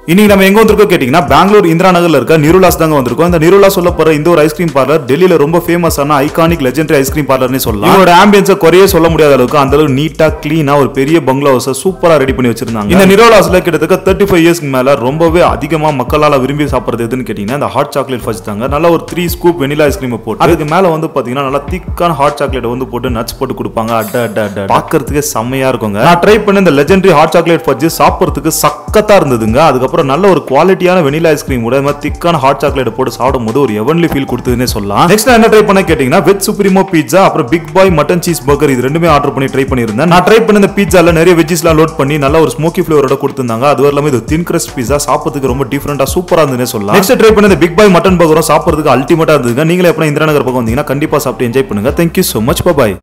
இன்னைக்கு நம்ம எங்க வந்திருக்கோம் கேட்டீங்கன்னா பெங்களூர் இந்திரா நகர்ல இருக்க நிருலாஸ் தாங்க வந்திருக்கோம் இந்த நிருலா சொல்ல போற இந்த ஒரு ஐஸ்கிரீம் பார்லர் டெல்லியில ரொம்ப ஃபேமஸான ஐகானிக் லெஜெண்டரி ஐஸ்கிரீம் பார்லர்னே சொல்லலாம் இவரோட ஆம்பியன்ஸை குறைய சொல்ல முடியாத அளவுக்கு அந்த அளவுக்கு நீட்டா கிளீனா ஒரு பெரிய பங்களா ஹவுஸை சூப்பரா ரெடி பண்ணி வச்சிருந்தாங்க இந்த நிரோலாஸ்ல கிட்டத்தட்ட தேர்ட்டி ஃபைவ் இயர்ஸ்க்கு மேல ரொம்பவே அதிகமா மக்களால விரும்பி சாப்பிடுறது எதுன்னு கேட்டீங்கன்னா இந்த ஹாட் சாக்லேட் ஃபர்ஸ்ட் தாங்க நல்லா ஒரு த்ரீ ஸ்கூப் வெனிலா ஐஸ்கிரீம் போட்டு அதுக்கு மேல வந்து பாத்தீங்கன்னா நல்லா திக்கான ஹாட் சாக்லேட் வந்து போட்டு நட்ஸ் போட்டு கொடுப்பாங்க அட அட அட பாக்குறதுக்கே செம்மையா இருக்குங்க நான் ட்ரை பண்ண இந்த லெஜெண்டரி ஹாட் சாக்லேட் ஃபர்ஸ்ட் சாப்பிடுறதுக்கு சக்கத்தா இருந்ததுங்க அதுக்கப்புறம் நல்ல ஒரு குவாலிட்டியான வெனிலா ஐஸ்கிரீம் கூட இந்த மாதிரி திக்கான ஹாட் சாக்லேட் போட்டு சாப்பிடும் போது ஒரு எவன்லி ஃபீல் கொடுத்ததுன்னே சொல்லலாம் நெக்ஸ்ட் என்ன ட்ரை பண்ண கேட்டீங்கன்னா வெஜ் சுப்ரீமோ பீட்சா அப்புறம் big boy mutton cheese burger இது ரெண்டுமே ஆர்டர் பண்ணி ட்ரை பண்ணியிருந்தேன் நான் ட்ரை பண்ண இந்த பீட்சால நிறைய வெஜ்ஜஸ்லாம் லோட் பண்ணி நல்ல ஒரு ஸ்மோக்கி ஃபிளவரோட கொடுத்திருந்தாங்க அது இல்லாம இது தின் கிரஸ்ட் பீஸா சாப்பிடுறதுக்கு ரொம்ப டிஃபரெண்டா சூப்பரா இருந்துன்னு சொல்லலாம் நெக்ஸ்ட் ட்ரை பண்ண இந்த பிக் பாய் மட்டன் பர்கரும் சாப்பிடுறதுக்கு அல்டிமேட்டா இருந்ததுங்க நீங்களே எப்போ இந்திரா நகர் பக்கம் வந்தீங்கன்னா கண்டிப்பா சாப்பிட்டு என்ஜாய் பண்ணுங்க தேங்க்யூ so மச் பாய்